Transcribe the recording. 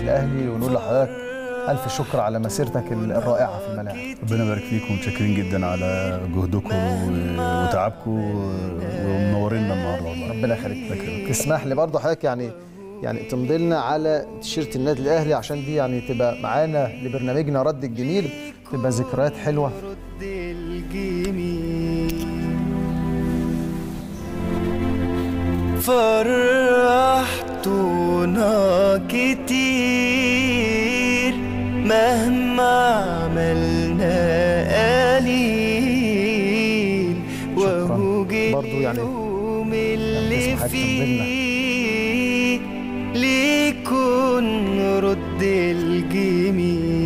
الاهلي ونقول لحضرتك الف شكر على مسيرتك الرائعه في الملاعب ربنا يبارك فيكم متشكرين جدا على جهدكم و- وتعبكم ومنورينا النهارده والله ربنا يخليك تسمح لي برضه حضرتك يعني يعني تمضي لنا على تيشيرت النادي الاهلي عشان دي يعني تبقى معانا لبرنامجنا رد الجميل تبقى ذكريات حلوه رد الجميل فرحتونا كتير مهما عملنا قليل وهو جه برضو يعني- اليوم اللي تسمح حضرتك تمضي فيه ليكون رد الجميل